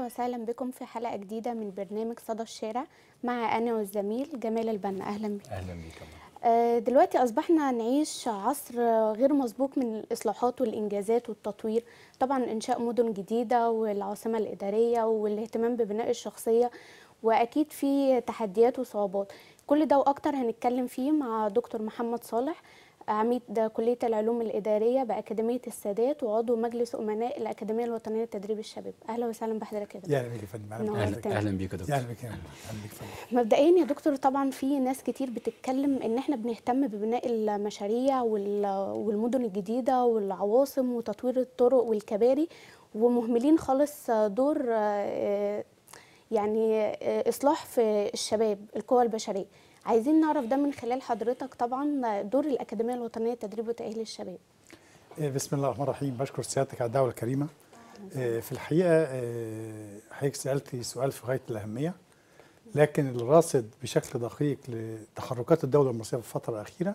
وسهلا بكم في حلقة جديدة من برنامج صدى الشارع مع أنا والزميل جمال البنا أهلا بك اهلا بيك يا مرحبا. آه، دلوقتي أصبحنا نعيش عصر غير مسبوق من الإصلاحات والإنجازات والتطوير طبعا إنشاء مدن جديدة والعاصمة الإدارية والاهتمام ببناء الشخصية وأكيد في تحديات وصعوبات كل ده وأكتر هنتكلم فيه مع دكتور محمد صالح عميد كلية العلوم الإدارية بأكاديمية السادات وعضو مجلس أمناء الأكاديمية الوطنية لتدريب الشباب أهلا وسهلا بحضرتك يا دكتور. يا اهلا بيك يا فندم اهلا نورتنا. بيك اهلا اهلا بيك يا يا دكتور اهلا بيك يا فندم. اهلا بيك يا فندم مبدئيا يا دكتور طبعا في ناس كتير بتتكلم ان احنا بنهتم ببناء المشاريع وال- والمدن الجديده والعواصم وتطوير الطرق والكباري ومهملين خالص دور آه، يعني آه، اصلاح في الشباب القوى البشريه عايزين نعرف ده من خلال حضرتك طبعا دور الاكاديميه الوطنيه لتدريب وتاهيل الشباب آه، بسم الله الرحمن الرحيم بشكر سيادتك على الدعوه الكريمه آه، في الحقيقه آه، حضرتك سالتي سؤال في غايه الاهميه لكن الراصد بشكل دقيق لتحركات الدوله المصريه في الفتره الاخيره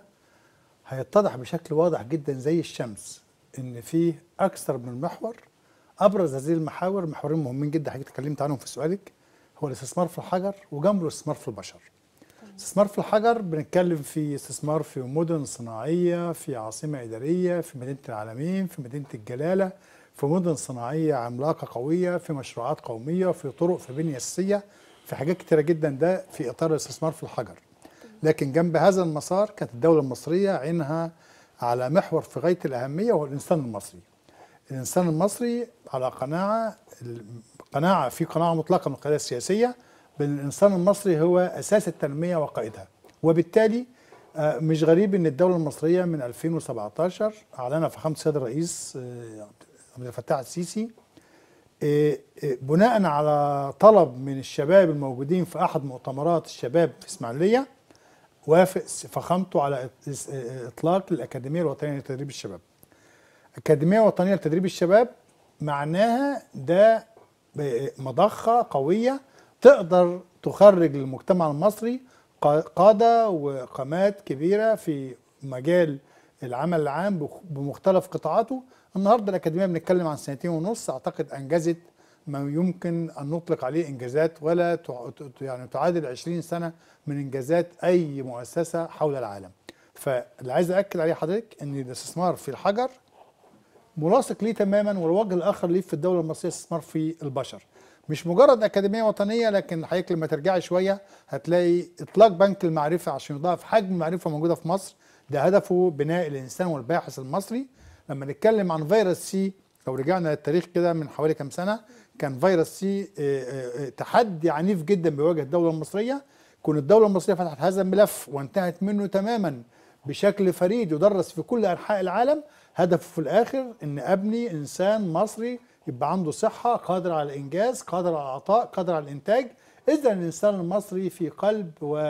هيتضح بشكل واضح جدا زي الشمس ان في اكثر من محور ابرز هذه المحاور محورين مهمين جدا حضرتك اتكلمت عنهم في سؤالك هو الاستثمار في الحجر وجنبه الاستثمار في البشر استثمار في الحجر بنتكلم في استثمار في مدن صناعية في عاصمة إدارية في مدينة العالمين في مدينة الجلالة في مدن صناعية عملاقة قوية في مشروعات قومية في طرق في بنية أساسية في حاجات كتيرة جدا ده في إطار الاستثمار في الحجر لكن جنب هذا المسار كانت الدولة المصرية عينها على محور في غاية الأهمية وهو الإنسان المصري الإنسان المصري على قناعة قناعة في قناعة مطلقة من القيادة السياسية بأن الإنسان المصري هو أساس التنمية وقائدها وبالتالي آه، مش غريب أن الدولة المصرية من 2017 أعلنها فخامة السيد الرئيس آه، عبد الفتاح السيسي آه، آه، بناء على طلب من الشباب الموجودين في أحد مؤتمرات الشباب في إسماعيلية وافق فخامته على إس- آه، إطلاق الأكاديمية الوطنية لتدريب الشباب أكاديمية وطنية لتدريب الشباب معناها ده مضخة قوية تقدر تخرج للمجتمع المصري قا- قادة وقامات كبيرة في مجال العمل العام بخ- بمختلف قطاعاته النهاردة الأكاديمية بنتكلم عن سنتين ونص أعتقد أنجزت ما يمكن أن نطلق عليه إنجازات ولا تع- ت- يعني تعادل 20 سنة من إنجازات أي مؤسسة حول العالم فاللي عايز أكد عليه حضرتك أن الاستثمار في الحجر ملاصق ليه تماما والوجه الاخر ليه في الدوله المصريه استثمار في البشر مش مجرد اكاديميه وطنيه لكن حضرتك لما ترجعي شويه هتلاقي اطلاق بنك المعرفه عشان يضاعف حجم المعرفه موجوده في مصر ده هدفه بناء الانسان والباحث المصري لما نتكلم عن فيروس سي لو رجعنا للتاريخ كده من حوالي كام سنه كان فيروس سي آه، آه، آه، تحدي عنيف جدا بيواجه الدوله المصريه كون الدوله المصريه فتحت هذا الملف وانتهت منه تماما بشكل فريد يدرس في كل انحاء العالم هدفه في الاخر ان ابني انسان مصري يبقى عنده صحه قادر على الانجاز قادر على العطاء قادر على الانتاج اذا الانسان المصري في قلب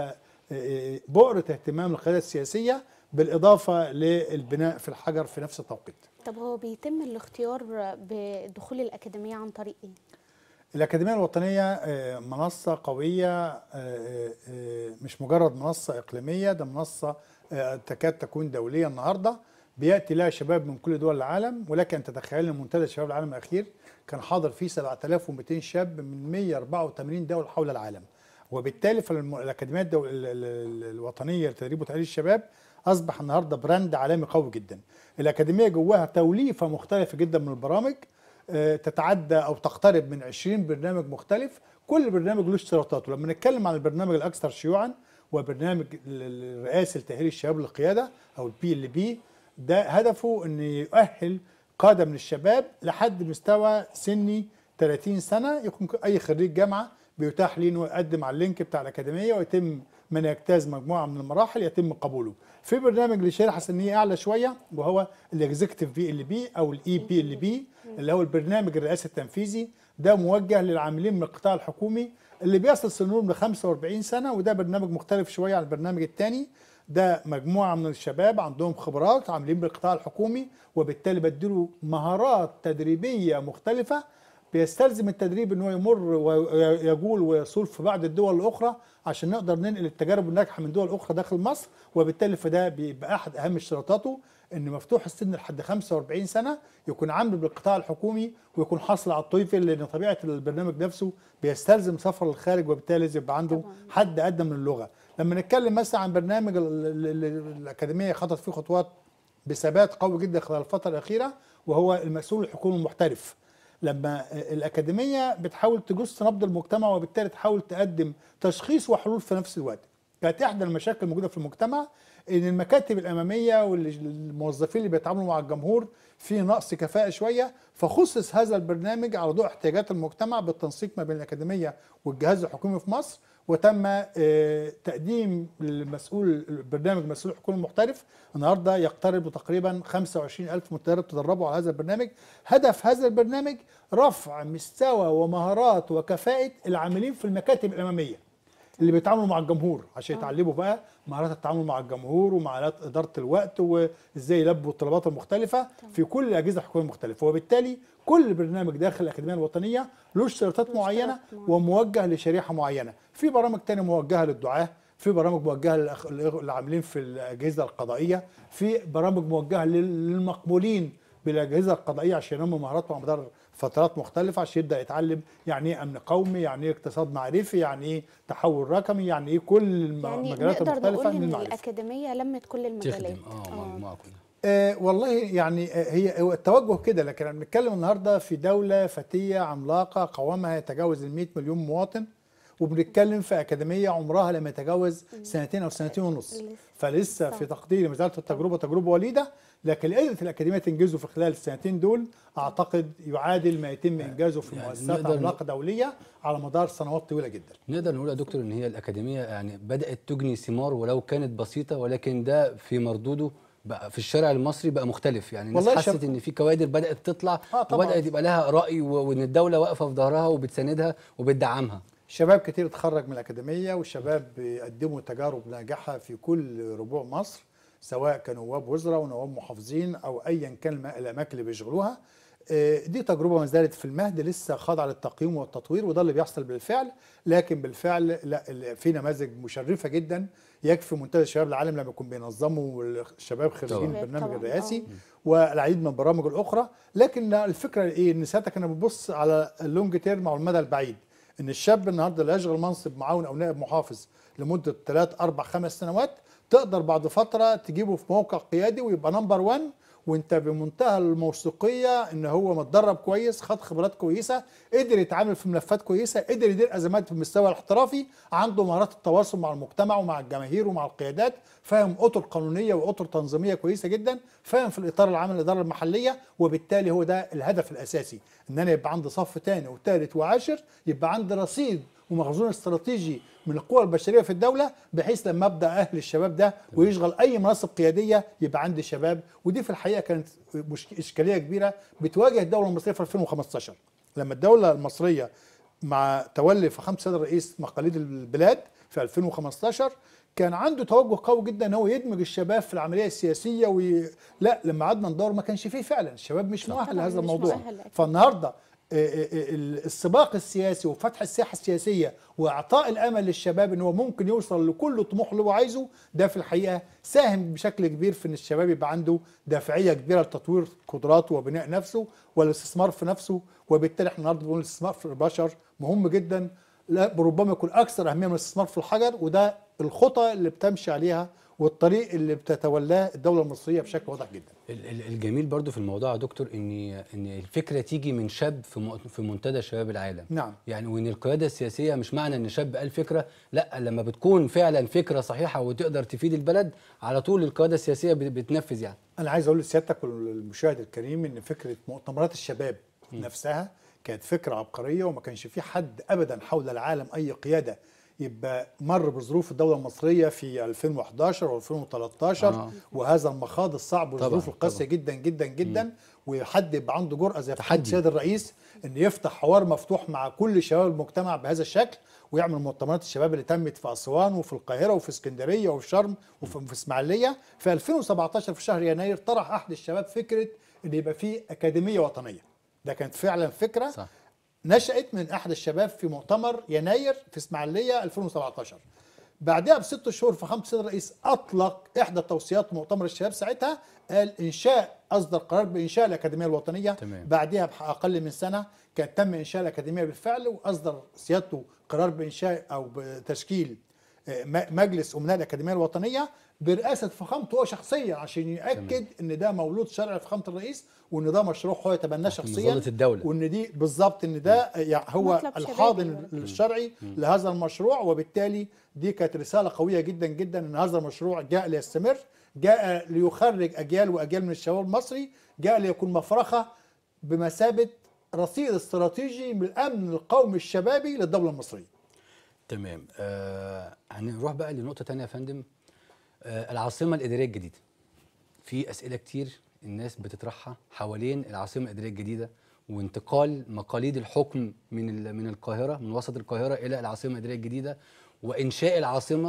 وبؤره اهتمام القياده السياسيه بالاضافه للبناء في الحجر في نفس التوقيت طب هو بيتم الاختيار بدخول الاكاديميه عن طريق ايه الأكاديمية الوطنية آه، منصة قوية آه، آه، مش مجرد منصة إقليمية ده منصة آه، تكاد تكون دولية النهاردة بيأتي لها شباب من كل دول العالم ولكن تتخيل ان منتدى شباب العالم الأخير كان حاضر فيه 7200 شاب من 184 دولة حول العالم وبالتالي فالأكاديمية الدول ال- ال- ال- الوطنية لتدريب وتأهيل الشباب أصبح النهاردة براند عالمي قوي جدا الأكاديمية جواها توليفة مختلفة جدا من البرامج آه، تتعدى او تقترب من 20 برنامج مختلف كل برنامج له اشتراطاته لما نتكلم عن البرنامج الاكثر شيوعا وبرنامج ال- الرئاسي لتاهيل الشباب للقياده او البي ال بي ده هدفه ان يؤهل قاده من الشباب لحد مستوى سني 30 سنه يكون اي خريج جامعه بيتاح ليه انه يقدم على اللينك بتاع الاكاديميه ويتم من يجتاز مجموعه من المراحل يتم قبوله في برنامج لشريحه سنيه اعلى شويه وهو الاكزيكتيف بي ال بي او الاي بي ال بي اللي هو البرنامج الرئاسي التنفيذي ده موجه للعاملين من القطاع الحكومي اللي بيصل سنهم ل 45 سنه وده برنامج مختلف شويه عن البرنامج الثاني ده مجموعه من الشباب عندهم خبرات عاملين بالقطاع الحكومي وبالتالي بديله مهارات تدريبيه مختلفه بيستلزم التدريب ان هو يمر ويجول ويصول في بعض الدول الاخرى عشان نقدر ننقل التجارب الناجحه من دول اخرى داخل مصر وبالتالي فده بيبقى احد اهم اشتراطاته ان مفتوح السن لحد 45 سنه يكون عامل بالقطاع الحكومي ويكون حاصل على الطويفل لان طبيعه البرنامج نفسه بيستلزم سفر للخارج وبالتالي لازم يبقى عنده طبعاً. حد ادنى من اللغه لما نتكلم مثلا عن برنامج ال- ال- ال- الاكاديميه خطت فيه خطوات بثبات قوي جدا خلال الفتره الاخيره وهو المسؤول الحكومي المحترف لما الاكاديميه بتحاول تجس نبض المجتمع وبالتالي تحاول تقدم تشخيص وحلول في نفس الوقت كانت احدى المشاكل الموجوده في المجتمع ان المكاتب الاماميه والموظفين اللي بيتعاملوا مع الجمهور في نقص كفاءه شويه فخصص هذا البرنامج على ضوء احتياجات المجتمع بالتنسيق ما بين الاكاديميه والجهاز الحكومي في مصر وتم آه، تقديم المسؤول البرنامج مسؤول الحكومي المحترف النهارده يقترب تقريبا 25 ألف متدرب تدربوا على هذا البرنامج هدف هذا البرنامج رفع مستوى ومهارات وكفاءة العاملين في المكاتب الأمامية اللي بيتعاملوا مع الجمهور عشان يتعلموا بقى مهارات التعامل مع الجمهور ومهارات اداره الوقت وازاي يلبوا الطلبات المختلفه في كل الاجهزه الحكوميه المختلفه وبالتالي كل برنامج داخل الاكاديميه الوطنيه له اشتراطات له معينه اشتراط معين. وموجه لشريحه معينه في برامج تانية موجهه للدعاه في برامج موجهه للأخ- للعاملين في الاجهزه القضائيه في برامج موجهه لل- للمقبولين بالاجهزه القضائيه عشان ينموا مهاراتهم على مدار فترات مختلفه عشان يبدا يتعلم يعني ايه امن قومي يعني ايه اقتصاد معرفي يعني ايه تحول رقمي يعني ايه كل الم- يعني المجالات نقدر المختلفه نقول من ان المعرفه الاكاديميه لمت كل المجالات تخدم اه مجموعه كلها آه والله يعني آه هي هو التوجه كده لكن انا بنتكلم النهارده في دوله فتيه عملاقه قوامها يتجاوز ال 100 مليون مواطن وبنتكلم في اكاديميه عمرها لم يتجاوز سنتين او سنتين ونص لسه. فلسه صح. في تقديري ما زالت التجربه تجربه وليده لكن اللي قدرت الاكاديميه تنجزه في خلال السنتين دول اعتقد يعادل ما يتم انجازه في يعني مؤسسات نقدر عملاقه دوليه على مدار سنوات طويله جدا نقدر نقول يا دكتور ان هي الاكاديميه يعني بدات تجني ثمار ولو كانت بسيطه ولكن ده في مردوده بقى في الشارع المصري بقى مختلف يعني الناس والله حست شاب- ان في كوادر بدات تطلع آه طبعاً. وبدات يبقى لها راي و- وان الدوله واقفه في ظهرها وبتساندها وبتدعمها شباب كتير اتخرج من الأكاديمية والشباب بيقدموا تجارب ناجحة في كل ربوع مصر سواء كانوا نواب وزراء ونواب محافظين أو أيا كان الم- الأماكن اللي بيشغلوها آه، دي تجربة ما زالت في المهد لسه خاضعة للتقييم والتطوير وده اللي بيحصل بالفعل لكن بالفعل لا ال- في نماذج مشرفة جدا يكفي منتدى شباب العالم لما يكون بينظموا الشباب خريجين طبعاً. البرنامج طبعاً، الرئاسي آه. والعديد من البرامج الاخرى لكن الفكره ايه ان ساعتها انا ببص على اللونج تيرم او المدى البعيد ان الشاب النهارده اللي يشغل منصب معاون او نائب محافظ لمده 3 4 5 سنوات تقدر بعد فتره تجيبه في موقع قيادي ويبقى نمبر 1 وانت بمنتهى الموثوقيه ان هو متدرب كويس خد خبرات كويسه قدر يتعامل في ملفات كويسه قدر يدير ازمات في المستوى الاحترافي عنده مهارات التواصل مع المجتمع ومع الجماهير ومع القيادات فاهم اطر قانونيه واطر تنظيميه كويسه جدا فاهم في الاطار العام للاداره المحليه وبالتالي هو ده الهدف الاساسي ان انا يبقى عندي صف ثاني وثالث وعاشر يبقى عندي رصيد ومخزون استراتيجي من القوى البشريه في الدوله بحيث لما ابدا اهل الشباب ده ويشغل اي مناصب قياديه يبقى عندي شباب ودي في الحقيقه كانت مش اشكاليه كبيره بتواجه الدوله المصريه في 2015 لما الدوله المصريه مع تولي فخامه السيد الرئيس مقاليد البلاد في 2015 كان عنده توجه قوي جدا ان هو يدمج الشباب في العمليه السياسيه وي... لا لما قعدنا ندور ما كانش فيه فعلا الشباب مش مؤهل طبعاً لهذا مش الموضوع مؤهل أكيد. فالنهارده آه، آه، آه، السباق السياسي وفتح الساحه السياسيه واعطاء الامل للشباب ان هو ممكن يوصل لكل طموح اللي هو عايزه ده في الحقيقه ساهم بشكل كبير في ان الشباب يبقى عنده دافعيه كبيره لتطوير قدراته وبناء نفسه والاستثمار في نفسه وبالتالي احنا النهارده بنقول الاستثمار في البشر مهم جدا لا ربما يكون اكثر اهميه من الاستثمار في الحجر وده الخطى اللي بتمشي عليها والطريق اللي بتتولاه الدوله المصريه بشكل واضح جدا ال- ال- الجميل برضو في الموضوع يا دكتور ان ان الفكره تيجي من شاب في م- في منتدى شباب العالم نعم. يعني وان القياده السياسيه مش معنى ان شاب قال فكره لا لما بتكون فعلا فكره صحيحه وتقدر تفيد البلد على طول القياده السياسيه بت- بتنفذ يعني انا عايز اقول لسيادتك والمشاهد الكريم ان فكره مؤتمرات الشباب نفسها كانت فكره عبقريه وما كانش في حد ابدا حول العالم اي قياده يبقى مر بظروف الدوله المصريه في 2011 و2013 آه. وهذا المخاض الصعب والظروف طبعاً، القاسيه طبعاً. جدا جدا جدا وحد يبقى عنده جرأه زي فخامه تحدي. السيد الرئيس ان يفتح حوار مفتوح مع كل شباب المجتمع بهذا الشكل ويعمل مؤتمرات الشباب اللي تمت في اسوان وفي القاهره وفي اسكندريه وفي شرم وفي في اسماعيليه في 2017 في شهر يناير طرح احد الشباب فكره ان يبقى في اكاديميه وطنيه ده كانت فعلا فكره صح نشأت من أحد الشباب في مؤتمر يناير في إسماعيلية 2017 بعدها بست شهور فخامه السيد الرئيس اطلق احدى توصيات مؤتمر الشباب ساعتها قال انشاء اصدر قرار بانشاء الاكاديميه الوطنيه تمام. بعدها باقل من سنه كان تم انشاء الاكاديميه بالفعل واصدر سيادته قرار بانشاء او بتشكيل آه، م- مجلس امناء الاكاديميه الوطنيه برئاسه فخامته هو شخصيا عشان ياكد ان ده مولود شرعي فخامه الرئيس وان ده مشروع هو يتبناه عشان شخصيا مظلة الدولة. وان دي بالظبط ان ده يعني هو مطلب شبابي الحاضن برضه. الشرعي لهذا المشروع وبالتالي دي كانت رساله قويه جدا جدا ان هذا المشروع جاء ليستمر جاء ليخرج اجيال واجيال من الشباب المصري جاء ليكون مفرخه بمثابه رصيد استراتيجي من الامن القومي الشبابي للدوله المصريه تمام آه هنروح بقى لنقطة تانية يا فندم آه العاصمة الإدارية الجديدة في أسئلة كتير الناس بتطرحها حوالين العاصمة الإدارية الجديدة وانتقال مقاليد الحكم من ال- من القاهرة من وسط القاهرة إلى العاصمة الإدارية الجديدة وإنشاء العاصمة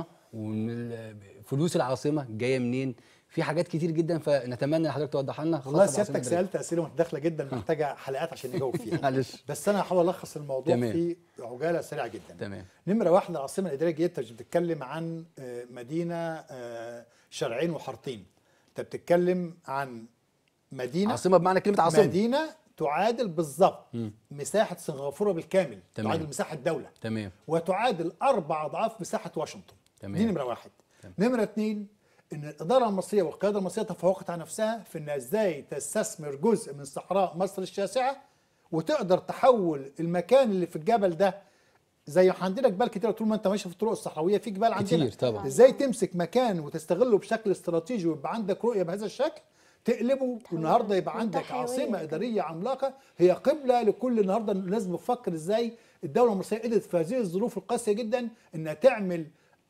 وفلوس العاصمة جاية منين في حاجات كتير جدا فنتمنى ان حضرتك توضح لنا خاصة والله بالعاصمة سيادتك الإدارية. سالت اسئله متداخله جدا محتاجه حلقات عشان نجاوب فيها معلش بس انا هحاول الخص الموضوع تمام. في عجاله سريعه جدا تمام نمره واحد العاصمه الاداريه الجديده انت مش بتتكلم عن آه، مدينه آه، شارعين وحارتين انت بتتكلم عن مدينه عاصمة بمعنى كلمة عاصمة مدينه تعادل بالظبط مم. مساحه سنغافوره بالكامل تمام. تعادل مساحه الدوله تمام وتعادل اربع اضعاف مساحه واشنطن تمام. دي نمره واحد تمام. نمره اثنين ان الاداره المصريه والقياده المصريه تفوقت على نفسها في انها ازاي تستثمر جزء من صحراء مصر الشاسعه وتقدر تحول المكان اللي في الجبل ده زي ما عندنا جبال كتير طول ما انت ماشي في الطرق الصحراويه في جبال عندنا كتير طبعا. ازاي تمسك مكان وتستغله بشكل استراتيجي ويبقى عندك رؤيه بهذا الشكل تقلبه والنهارده يبقى منطقة عندك حيوية عاصمه كمان. اداريه عملاقه هي قبله لكل النهارده الناس بتفكر ازاي الدوله المصريه قدرت في هذه الظروف القاسيه جدا انها تعمل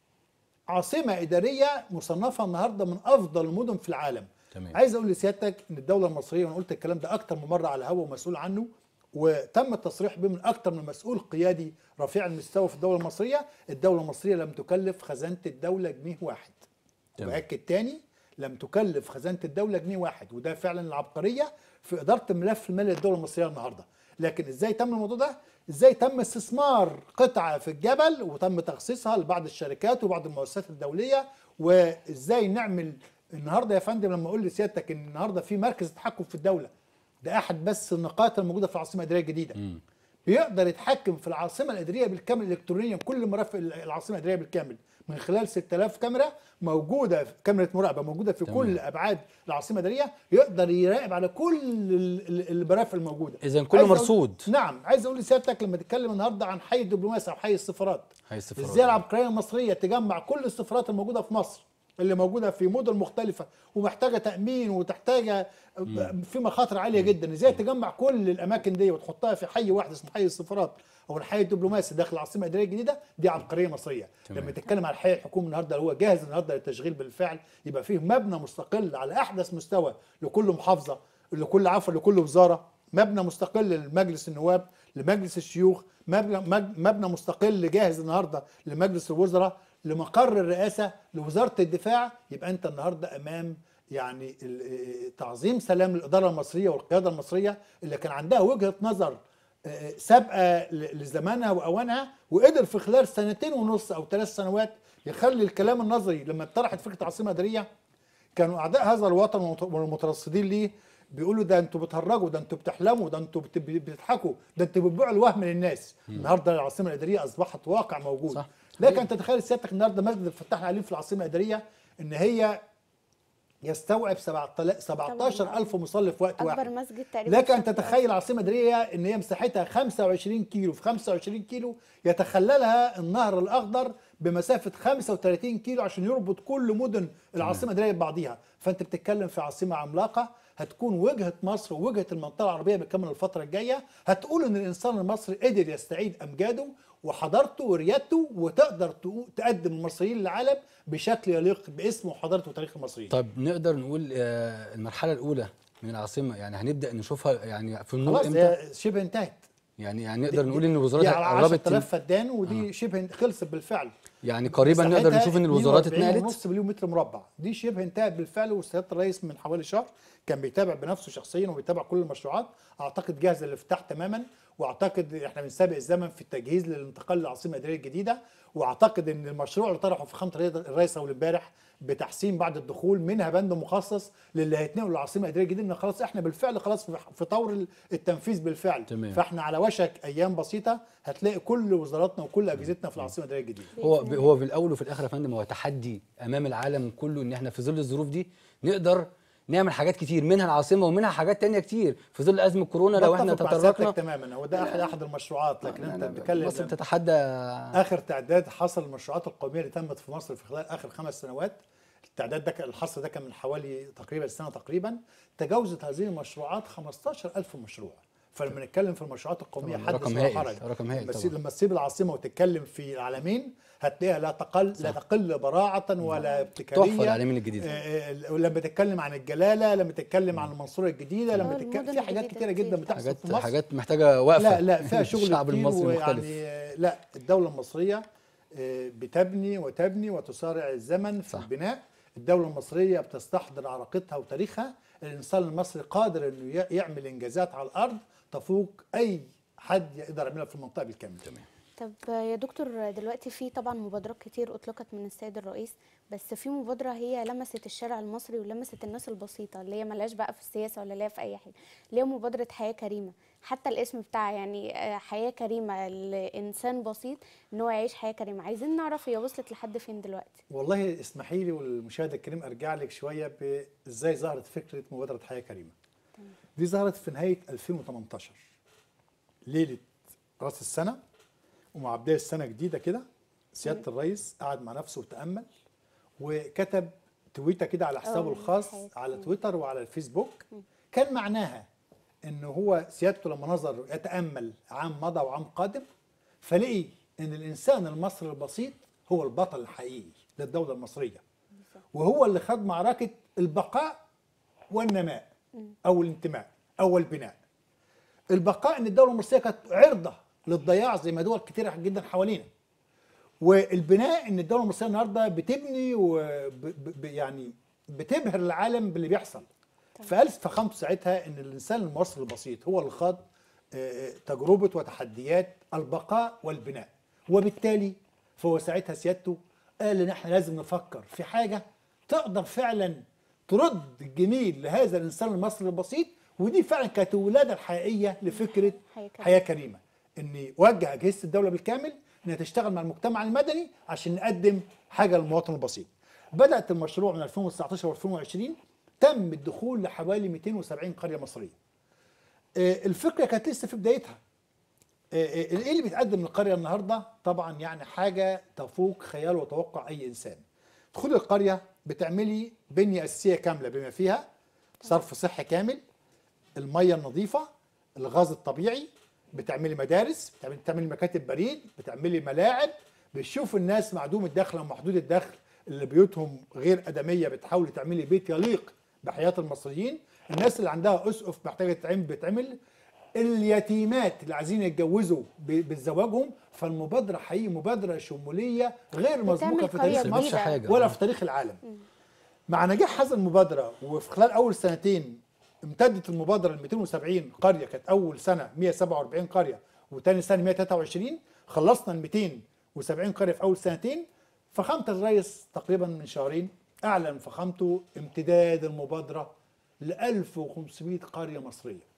عاصمه اداريه مصنفه النهارده من افضل المدن في العالم تمام. عايز اقول لسيادتك ان الدوله المصريه وانا قلت الكلام ده اكتر من مره على الهوا ومسؤول عنه وتم التصريح به من اكتر من مسؤول قيادي رفيع المستوى في الدوله المصريه الدوله المصريه لم تكلف خزانه الدوله جنيه واحد تمام. واكد تاني لم تكلف خزانه الدوله جنيه واحد وده فعلا العبقريه في اداره الملف المالي للدوله المصريه النهارده لكن ازاي تم الموضوع ده ازاي تم استثمار قطعه في الجبل وتم تخصيصها لبعض الشركات وبعض المؤسسات الدوليه وازاي نعمل النهارده يا فندم لما اقول لسيادتك ان النهارده في مركز تحكم في الدوله ده احد بس النقاط الموجوده في العاصمه الاداريه الجديده مم. بيقدر يتحكم في العاصمه الاداريه بالكامل الكترونيا كل مرافق العاصمه الاداريه بالكامل من خلال 6000 كاميرا موجوده في كاميرا مراقبه موجوده في تمام. كل ابعاد العاصمه الاداريه يقدر يراقب على كل ال- ال- المرافق الموجوده إذن كله عايز أقول- مرصود. نعم عايز اقول لسيادتك لما تتكلم النهارده عن حي الدبلوماسي او حي السفارات حي السفارات. ازاي العبقريه المصريه تجمع كل السفارات الموجوده في مصر اللي موجوده في مدن مختلفه ومحتاجه تامين وتحتاج في مخاطر عاليه جدا ازاي تجمع كل الاماكن دي وتحطها في حي واحد اسمه حي السفارات او الحي الدبلوماسي داخل العاصمه الاداريه الجديده دي عبقريه مصريه تمام. لما تتكلم على الحي الحكومي النهارده اللي هو جاهز النهارده للتشغيل بالفعل يبقى فيه مبنى مستقل على احدث مستوى لكل محافظه لكل عفوا لكل وزاره مبنى مستقل لمجلس النواب لمجلس الشيوخ مبنى مج- مبنى مستقل جاهز النهارده لمجلس الوزراء لمقر الرئاسه لوزاره الدفاع يبقى انت النهارده امام يعني ال- تعظيم سلام الاداره المصريه والقياده المصريه اللي كان عندها وجهه نظر آه، سابقه ل- لزمانها واوانها وقدر في خلال سنتين ونص او ثلاث سنوات يخلي الكلام النظري لما اتطرحت فكره عاصمه اداريه كانوا اعداء هذا الوطن والمت- والمترصدين ليه بيقولوا ده انتوا بتهرجوا ده انتوا بتحلموا ده انتوا بت- بتضحكوا ده انتوا بتبيعوا الوهم للناس النهارده العاصمه الاداريه اصبحت واقع موجود صح. لكن انت تتخيل سيادتك النهارده مسجد الفتاح العليم في العاصمه الاداريه ان هي يستوعب 17000 مصلي في وقت اكبر واحد مسجد تقريبا لك ان في تتخيل العاصمه الاداريه ان هي مساحتها 25 كيلو في 25 كيلو يتخللها النهر الاخضر بمسافه 35 كيلو عشان يربط كل مدن العاصمه الاداريه ببعضيها فانت بتتكلم في عاصمه عملاقه هتكون وجهه مصر ووجهه المنطقه العربيه بالكامل الفتره الجايه هتقول ان الانسان المصري قدر يستعيد امجاده وحضارته وريادته وتقدر تقو- تقدم المصريين للعالم بشكل يليق باسم وحضارته وتاريخ المصريين طب نقدر نقول آه، المرحله الاولى من العاصمه يعني هنبدا نشوفها يعني في النور خلاص امتى هي شبه انتهت يعني يعني نقدر نقول ان الوزارات دي على قربت 10000 فدان ودي شبه خلصت بالفعل يعني قريبا نقدر مساحتها نشوف ان الوزارات 42 اتنقلت ونص مليون متر مربع دي شبه انتهت بالفعل وسياده الرئيس من حوالي شهر كان بيتابع بنفسه شخصيا وبيتابع كل المشروعات اعتقد جاهزه للافتتاح تماما واعتقد احنا بنسابق الزمن في التجهيز للانتقال للعاصمه الاداريه الجديده واعتقد ان المشروع اللي طرحه فخامه الرئيس اول امبارح بتحسين بعد الدخول منها بند مخصص للي هيتنقلوا للعاصمه الاداريه الجديده ان خلاص احنا بالفعل خلاص في- في طور التنفيذ بالفعل تمام. فاحنا على وشك ايام بسيطه هتلاقي كل وزاراتنا وكل اجهزتنا في العاصمه الاداريه الجديده هو بإذن هو في الاول وفي الاخر يا فندم هو تحدي امام العالم كله ان احنا في ظل الظروف دي نقدر نعمل حاجات كتير منها العاصمه ومنها حاجات تانية كتير في ظل ازمه كورونا لو احنا بتفق مع تطرقنا سيادتك تماما هو ده احد احد المشروعات لكن انت يعني بتتكلم مصر بتتحدى اخر تعداد حصل المشروعات القوميه اللي تمت في مصر في خلال اخر خمس سنوات التعداد ده كان- الحصر ده كان من حوالي تقريبا سنه تقريبا تجاوزت هذه المشروعات 15000 مشروع فلما نتكلم في المشروعات القوميه طبعاً حدث رقم ولا هائل، حرج رقم هائل لما طبعاً. تسيب لما تسيب العاصمه وتتكلم في العالمين هتلاقيها لا تقل لا تقل براعه ولا ابتكاريه تحفة العالمين الجديدة. آه، آه، ولما تتكلم عن الجلاله لما تتكلم عن المنصوره الجديده لما آه، تتكلم المدن في حاجات الجديدة كتيره جدا كتير. بتحصل حاجات في مصر حاجات محتاجه وقفه لا لا فيها شغل الشعب كتير المصري مختلف ويعني لا الدولة المصرية آه، بتبني وتبني وتسارع الزمن في صح. البناء الدولة المصرية بتستحضر عراقتها وتاريخها الإنسان المصري قادر إنه ي- يعمل إنجازات على الأرض تفوق أي حد يقدر يعملها في المنطقة بالكامل تمام طب يا دكتور دلوقتي في طبعا مبادرات كتير اطلقت من السيد الرئيس بس في مبادره هي لمست الشارع المصري ولمست الناس البسيطه اللي هي ملهاش بقى في السياسه ولا ليها في اي حاجه اللي هي مبادره حياه كريمه حتى الاسم بتاعها يعني آه، حياه كريمه لانسان بسيط ان هو يعيش حياه كريمه عايزين نعرف هي وصلت لحد فين دلوقتي والله اسمحي لي والمشاهد الكريم أرجع لك شوية بإزاي ظهرت فكرة مبادرة حياة كريمة دي ظهرت في نهاية 2018 ليلة راس السنة ومع بداية السنة جديدة كده سيادة الرئيس قعد مع نفسه وتأمل وكتب تويتة كده على حسابه أه، الخاص حياة على كريمة. تويتر وعلى الفيسبوك كان معناها ان هو سيادته لما نظر يتأمل عام مضى وعام قادم فلقي ان الانسان المصري البسيط هو البطل الحقيقي للدولة المصرية وهو اللي خد معركة البقاء والنماء او الانتماء او البناء البقاء ان الدوله المصريه كانت عرضه للضياع زي ما دول كتيره جدا حوالينا والبناء ان الدوله المصريه النهارده بتبني وب يعني بتبهر العالم باللي بيحصل فقال فخامته ساعتها ان الانسان المصري البسيط هو اللي خاض آه، تجربه وتحديات البقاء والبناء وبالتالي فهو ساعتها سيادته قال ان احنا لازم نفكر في حاجه تقدر فعلا ترد الجميل لهذا الانسان المصري البسيط ودي فعلا كانت الولاده الحقيقيه لفكره حياة كريمة. حياه كريمه ان وجه اجهزه الدوله بالكامل انها تشتغل مع المجتمع المدني عشان نقدم حاجه للمواطن البسيط. بدات المشروع من 2019 و2020 تم الدخول لحوالي 270 قريه مصريه. آه، الفكره كانت لسه في بدايتها. آه، آه، ايه اللي بيتقدم للقريه النهارده؟ طبعا يعني حاجه تفوق خيال وتوقع اي انسان. تدخلي القريه بتعملي بنيه اساسيه كامله بما فيها صرف صحي كامل الميه النظيفه الغاز الطبيعي بتعملي مدارس بتعملي, بتعملي مكاتب بريد بتعملي ملاعب بتشوف الناس معدوم الدخل ومحدود الدخل اللي بيوتهم غير ادميه بتحاولي تعملي بيت يليق بحياه المصريين الناس اللي عندها اسقف محتاجه تتعمل بتعمل اليتيمات اللي عايزين يتجوزوا ب- بزواجهم فالمبادره حقيقي مبادره شموليه غير مسبوقه في قرية تاريخ جديدة. مصر حاجة. ولا في تاريخ العالم مع نجاح هذه المبادره وفي خلال اول سنتين امتدت المبادره ل 270 قريه كانت اول سنه 147 قريه وثاني سنه 123 خلصنا ال 270 قريه في اول سنتين فخامه الرئيس تقريبا من شهرين اعلن فخامته امتداد المبادره ل 1500 قريه مصريه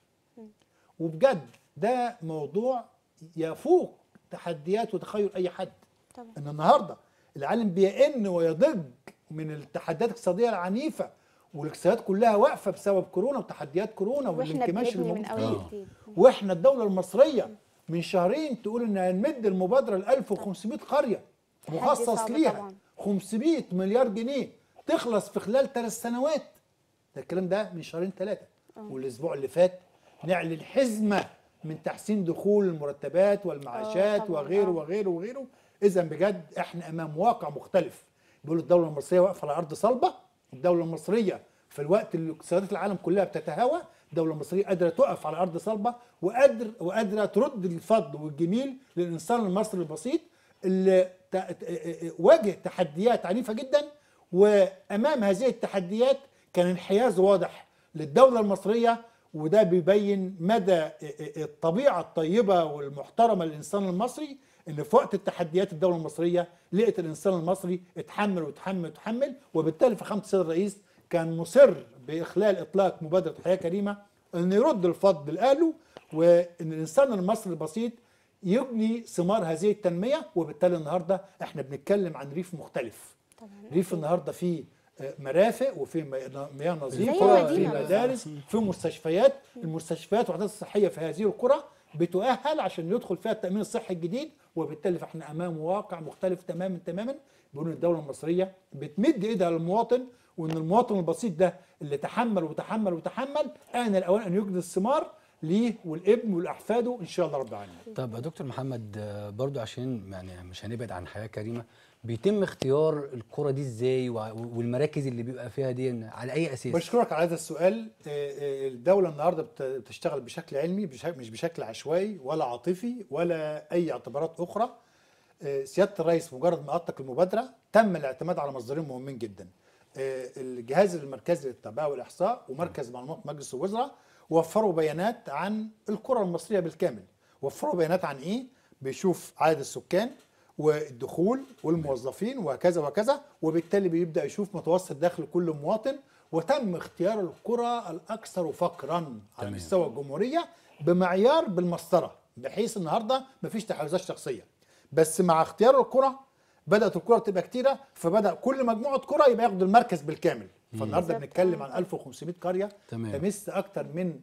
وبجد ده موضوع يفوق تحديات وتخيل اي حد طبعا ان النهارده العالم بيئن ويضج من التحديات الاقتصاديه العنيفه والاقتصادات كلها واقفه بسبب كورونا وتحديات كورونا واحنا والانكماش اللي بنبني من موجود اول فيه جديد واحنا الدوله المصريه من شهرين تقول ان هنمد المبادره ل 1500 قريه تحدي مخصص صعب ليها طبعاً. 500 مليار جنيه تخلص في خلال ثلاث سنوات ده الكلام ده من شهرين ثلاثه والاسبوع اللي فات نعلن حزمه من تحسين دخول المرتبات والمعاشات طبعاً، وغيره آه. وغيره وغيره اذا بجد احنا امام واقع مختلف بيقولوا الدوله المصريه واقفه على ارض صلبه الدوله المصريه في الوقت اللي اقتصادات العالم كلها بتتهاوى الدوله المصريه قادره تقف على ارض صلبه وقادر وقادره ترد الفضل والجميل للانسان المصري البسيط اللي ت- ت- واجه تحديات عنيفه جدا وامام هذه التحديات كان انحياز واضح للدوله المصريه وده بيبين مدى الطبيعه الطيبه والمحترمه للانسان المصري ان في وقت التحديات الدوله المصريه لقت الانسان المصري اتحمل وتحمل وتحمل وبالتالي في خامه السيد الرئيس كان مصر باخلال اطلاق مبادره حياه كريمه انه يرد الفضل لاهله وان الانسان المصري البسيط يبني ثمار هذه التنميه وبالتالي النهارده احنا بنتكلم عن ريف مختلف طبعا ريف النهارده فيه آه، مرافق وفي مي- مياه نظيفه زي وفي مدينة مدارس في مستشفيات المستشفيات والوحدات الصحيه في هذه القرى بتؤهل عشان يدخل فيها التامين الصحي الجديد وبالتالي فاحنا امام واقع مختلف تماما تماما بيقول الدوله المصريه بتمد ايدها للمواطن وان المواطن البسيط ده اللي تحمل وتحمل وتحمل ان الاوان ان يجني الثمار ليه والابن ولاحفاده ان شاء الله رب العالمين طب يا دكتور محمد آه، برضو عشان يعني مش هنبعد عن حياه كريمه بيتم اختيار القرى دي ازاي وع- والمراكز اللي بيبقى فيها دي على اي اساس؟ بشكرك على هذا السؤال آه، آه، الدولة النهاردة بت- بتشتغل بشكل علمي بش- مش بشكل عشوائي ولا عاطفي ولا أي اعتبارات أخرى آه، سيادة الرئيس مجرد ما أطلق المبادرة تم الاعتماد على مصدرين مهمين جدا آه، الجهاز المركزي للتعبئة والإحصاء ومركز معلومات مجلس الوزراء وفروا بيانات عن القرى المصرية بالكامل وفروا بيانات عن إيه؟ بيشوف عدد السكان والدخول والموظفين وهكذا وكذا وبالتالي بيبدا يشوف متوسط دخل كل مواطن وتم اختيار القرى الاكثر فقرا على تمام. مستوى الجمهوريه بمعيار بالمسطره بحيث النهارده مفيش تحيزات شخصيه بس مع اختيار القرى بدات القرى تبقى كتيره فبدا كل مجموعه قرى يبقى ياخدوا المركز بالكامل فالنهارده بالظبط. بنتكلم عن 1500 قريه تمام. تمس اكتر من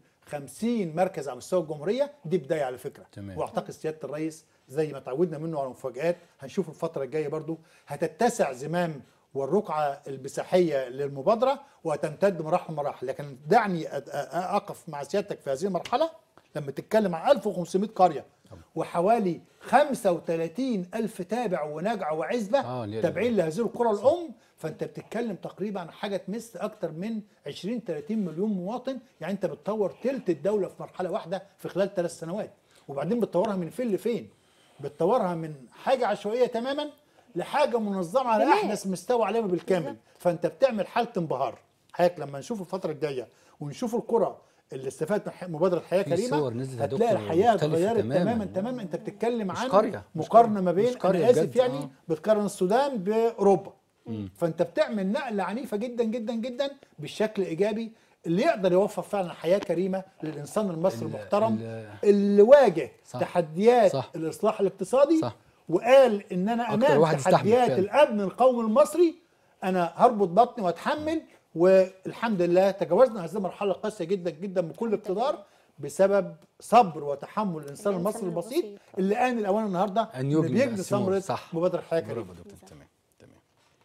50 مركز على مستوى الجمهوريه دي بدايه على فكره تمام. واعتقد سياده الرئيس زي ما تعودنا منه على مفاجآت هنشوف الفتره الجايه برضو هتتسع زمام والرقعه المساحيه للمبادره وهتمتد مراحل مراحل لكن دعني أ- أ- اقف مع سيادتك في هذه المرحله لما تتكلم عن 1500 قريه وحوالي 35 ألف تابع ونجع وعزبة آه، ليه- تابعين لهذه القرى الأم فأنت بتتكلم تقريبا عن حاجة تمس أكتر من 20 30 مليون مواطن يعني أنت بتطور تلت الدولة في مرحلة واحدة في خلال ثلاث سنوات وبعدين بتطورها من فين لفين بتطورها من حاجة عشوائية تماما لحاجة منظمة على تمام. أحدث مستوى عالمي بالكامل فأنت بتعمل حالة انبهار حضرتك لما نشوف الفترة الجاية ونشوف القرى اللي استفادت من ح- مبادرة حياة في كريمة صور نزلت يا هتلاقي دكتور الحياة مختلفة اتغيرت تماماً. تماما تماما انت بتتكلم مش عن قرية، مش مقارنة قرية. ما بين مش قرية انا اسف بجد، يعني آه. بتقارن السودان باوروبا فانت بتعمل نقلة عنيفة جدا جدا جدا بالشكل الايجابي اللي يقدر يوفر فعلا حياة كريمة للانسان المصري ال- المحترم ال- اللي واجه صح. تحديات صح. الاصلاح الاقتصادي صح. وقال ان انا أكتر امام واحد يستحمل تحديات فعلا. الامن القومي المصري انا هربط بطني واتحمل والحمد لله تجاوزنا هذه المرحله القاسيه جدا جدا بكل اقتدار بسبب صبر وتحمل الانسان الإنسان المصري البسيط البسيط. اللي آن الاوان النهارده أن يجني بيجني الثمار. ثمره صح. مبادره حياه برافو كريمه يا دكتور تمام تمام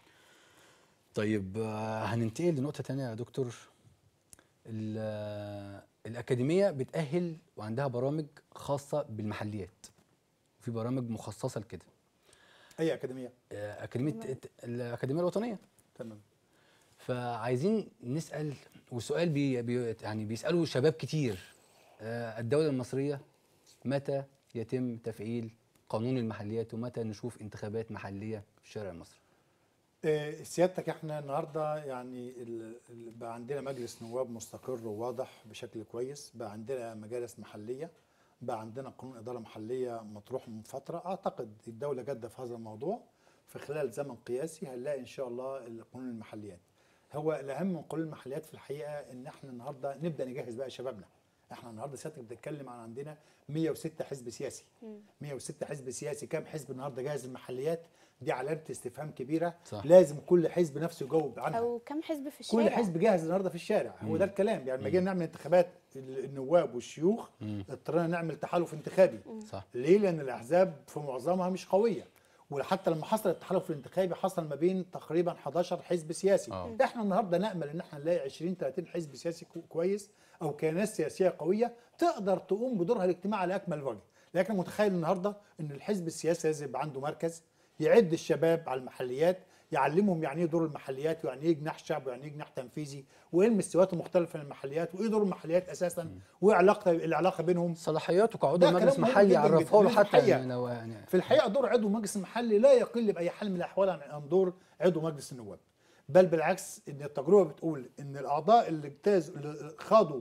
طيب آه، هننتقل لنقطة تانية يا دكتور ال- آه، الأكاديمية بتأهل وعندها برامج خاصة بالمحليات وفي برامج مخصصة لكده اي اكاديميه آه، أكاديمية الأكاديمية الوطنية تمام فعايزين نسأل وسؤال بي بي يعني بيسألوا شباب كتير آه، الدولة المصرية متى يتم تفعيل قانون المحليات ومتى نشوف انتخابات محلية في الشارع المصري آه، سيادتك احنا النهارده يعني ال- ال- بقى عندنا مجلس نواب مستقر وواضح بشكل كويس بقى عندنا مجالس محليه بقى عندنا قانون اداره محليه مطروح من فتره اعتقد الدوله جاده في هذا الموضوع في خلال زمن قياسي هنلاقي ان شاء الله قانون المحليات هو الاهم من قانون المحليات في الحقيقه ان احنا النهارده نبدا نجهز بقى شبابنا احنا النهارده سيادتك بتتكلم عن عندنا 106 حزب سياسي 106 حزب سياسي كام حزب النهارده جاهز المحليات دي علامه استفهام كبيره صح. لازم كل حزب نفسه يجاوب عنها او كم حزب في الشارع كل حزب جاهز النهارده في الشارع هو ده الكلام يعني لما جينا نعمل انتخابات ال- النواب والشيوخ اضطرينا نعمل تحالف انتخابي صح ليه لان الاحزاب في معظمها مش قويه وحتى لما حصل التحالف الانتخابي حصل ما بين تقريبا 11 حزب سياسي آه. احنا النهارده نامل ان احنا نلاقي 20 30 حزب سياسي كو- كويس او كيانات سياسيه قويه تقدر تقوم بدورها الاجتماعي على اكمل وجه لكن متخيل النهارده ان الحزب السياسي لازم يبقى عنده مركز يعد الشباب على المحليات يعلمهم يعني ايه دور المحليات ويعني ايه جناح شعب ويعني ايه جناح تنفيذي وايه المستويات المختلفه للمحليات وايه دور المحليات اساسا وايه علاقه العلاقه بينهم صلاحياته كعضو ده مجلس كلام مهم محلي جداً يعرفها له جداً. حتى الحقيقة. يعني لو يعني في الحقيقه دور عضو مجلس المحلي لا يقل باي حال من الاحوال عن عن دور عضو مجلس النواب بل بالعكس ان التجربه بتقول ان الاعضاء اللي اجتازوا اللي خاضوا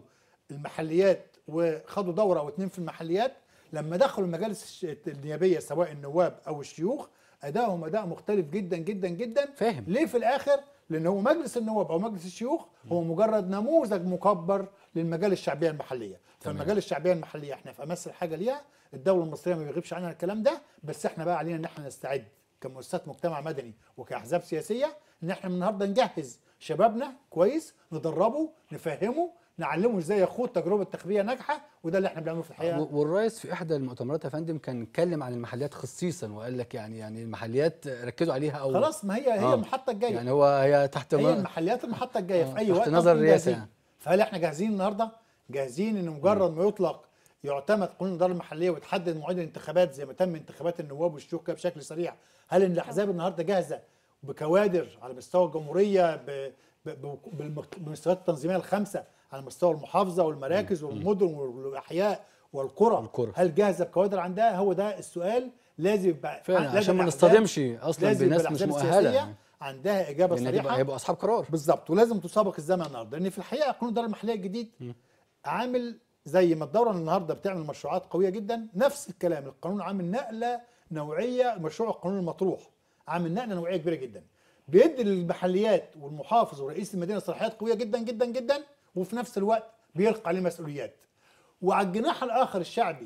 المحليات وخدوا دوره او اتنين في المحليات لما دخلوا المجالس الش- النيابيه سواء النواب او الشيوخ ادائهم اداء مختلف جدا جدا جدا فاهم. ليه في الاخر لان هو مجلس النواب او مجلس الشيوخ هو مجرد نموذج مكبر للمجالس الشعبيه المحليه فالمجالس الشعبيه المحليه احنا في امس الحاجه ليها الدوله المصريه ما بيغيبش عنها الكلام ده بس احنا بقى علينا ان احنا نستعد كمؤسسات مجتمع مدني وكاحزاب سياسيه ان احنا من النهارده نجهز شبابنا كويس ندربه نفهمه نعلمه ازاي يخوض تجربه تخبيه ناجحه وده اللي احنا بنعمله في الحقيقه و- والرئيس في احدى المؤتمرات يا فندم كان اتكلم عن المحليات خصيصا وقال لك يعني يعني المحليات ركزوا عليها او خلاص ما هي هي آه. المحطه الجايه يعني هو هي تحت هي ما- المحليات المحطه الجايه آه، في اي تحت وقت نظر نكون الرئاسة جاهزين. يعني. فهل احنا جاهزين النهارده؟ جاهزين ان مجرد ما يطلق يعتمد قانون الاداره المحليه وتحدد مواعيد الانتخابات زي ما تم انتخابات النواب والشيوخ كده بشكل سريع، هل ان الاحزاب النهارده جاهزه بكوادر على مستوى الجمهوريه ب- ب- ب- بالمك- بالمستويات التنظيميه الخمسه على مستوى المحافظه والمراكز والمدن والاحياء والقرى والقرى. هل جاهزه بكوادر عندها؟ هو ده السؤال لازم يبقى فعلا لازم عشان ما الأحزاب- نصطدمش اصلا لازم بناس يبقى مش الأحزاب مؤهله السياسية يعني. عندها اجابه لان صريحه هيبقى هيبقوا اصحاب قرار بالظبط ولازم تسابق الزمن النهارده لان في الحقيقه قانون الاداره المحليه الجديد عامل زي ما الدوره النهارده بتعمل مشروعات قويه جدا نفس الكلام القانون عامل نقله نوعيه مشروع القانون المطروح عامل نقله نوعيه كبيره جدا بيدي للمحليات والمحافظ ورئيس المدينه صلاحيات قويه جدا جدا جدا وفي نفس الوقت بيلقى عليه مسؤوليات وعلى الجناح الاخر الشعبي